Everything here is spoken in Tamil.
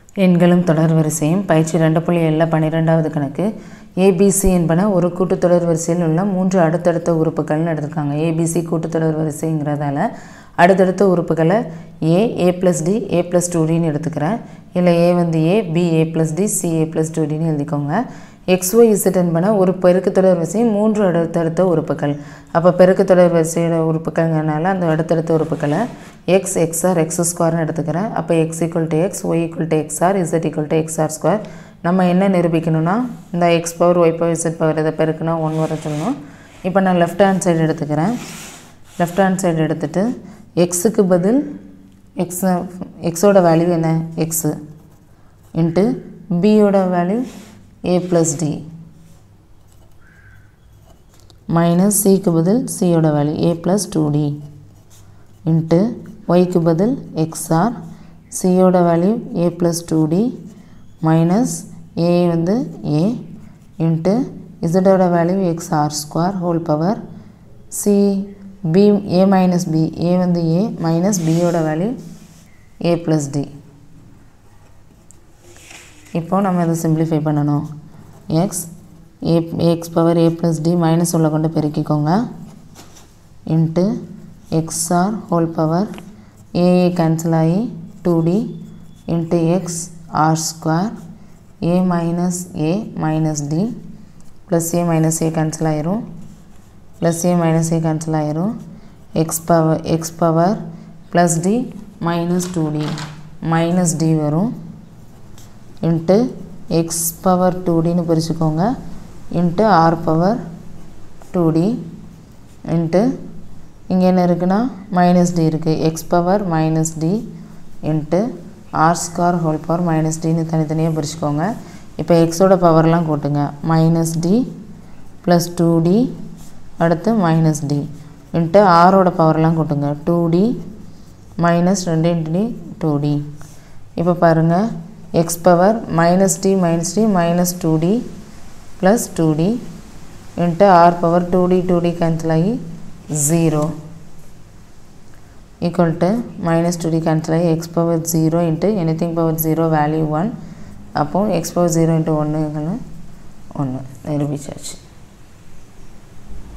எண்களும் தொடர் வரிசையும் பயிற்சி ரெண்டு புள்ளி ஏழில் பன்னிரெண்டாவது கணக்கு ஏபிசி என்பன ஒரு கூட்டுத்தொடர் வரிசையில் உள்ள மூன்று அடுத்தடுத்த உறுப்புகள்னு எடுத்திருக்காங்க ஏபிசி கூட்டுத்தொடர் வரிசைங்கிறதால அடுத்தடுத்த உறுப்புகளை A A plus D A plus two டின்னு எடுத்துக்கிறேன் இல்லை ஏ வந்து A B A plus D C A plus two டின்னு எழுதிக்கோங்க எக்ஸ் ஒய் இசட் என்பன ஒரு பெருக்குத்தொடர் வரிசை மூன்று அடுத்தடுத்த உறுப்புகள் அப்போ பெருக்குத்தொடர் வரிசையோட உறுப்புகள்ங்கிறனால அந்த அடுத்தடுத்த உறுப்புகளை எக்ஸ் எக்ஸ்ஆர் எக்ஸ் ஸ்கொயர்னு எடுத்துக்கிறேன் அப்போ X equal to X Y equal to X R Z equal to X R square நம்ம என்ன நிரூபிக்கணும்னா இந்த X power Y power Z power இதை பெருக்குனா ஒன் வர சொல்லணும் இப்போ நான் லெஃப்ட் ஹேண்ட் சைடு எடுத்துக்கிறேன் லெஃப்ட் ஹேண்ட் சைடு எடுத்துகிட்டு எக்ஸுக்கு பதில் எக்ஸ் எக்ஸோட வேல்யூ என்ன எக்ஸு இன்ட்டு பியோட value A plus D minus சிக்கு பதில் சியோட value A plus two D into ஒய்க்கு பதில் எக்ஸ்ஆர் சியோட value A plus two D minus A வந்து ஏ இன்ட்டு இசடோட value X R square whole power C B A minus B A வந்து ஏ மைனஸ் பியோட வேல்யூ ஏ ப்ளஸ் டி இப்போது நம்ம இதை சிம்பிளிஃபை பண்ணணும் X A X power A plus D minus உள்ள கொண்டு பெருக்கிக்கோங்க into X R whole power A A cancel ஆகி two D into X R square A minus A minus D plus A minus A cancel ஆயிரும் plus A minus A cancel ஆயிரும் X power X power plus D minus two D minus D வரும் இன்ட்டு எக்ஸ் பவர் டூ டின்னு பிரிச்சுக்கோங்க into R power two D into இங்கே என்ன இருக்குன்னா மைனஸ் டி இருக்குது X power minus D into R square whole power minus டின்னு தனித்தனியாக பிரிச்சுக்கோங்க இப்போ எக்ஸோட பவர்லாம் கூட்டுங்க minus D plus two D அடுத்து மைனஸ் டி இன்ட்டு ஆரோட பவர்லாம் கூட்டுங்க டூ டி மைனஸ் ரெண்டு இன்ட்டு டி டூ டி இப்போ பாருங்கள் X power minus D minus D minus two D plus two D into R power two D two D cancel ஆகி zero equal to minus two D cancel ஆகி X power zero into anything power zero value one அப்போது எக்ஸ் பவர் ஜீரோ இன்ட்டு ஒன்றுங்கன்னு ஒன்று நிரூபிச்சாச்சு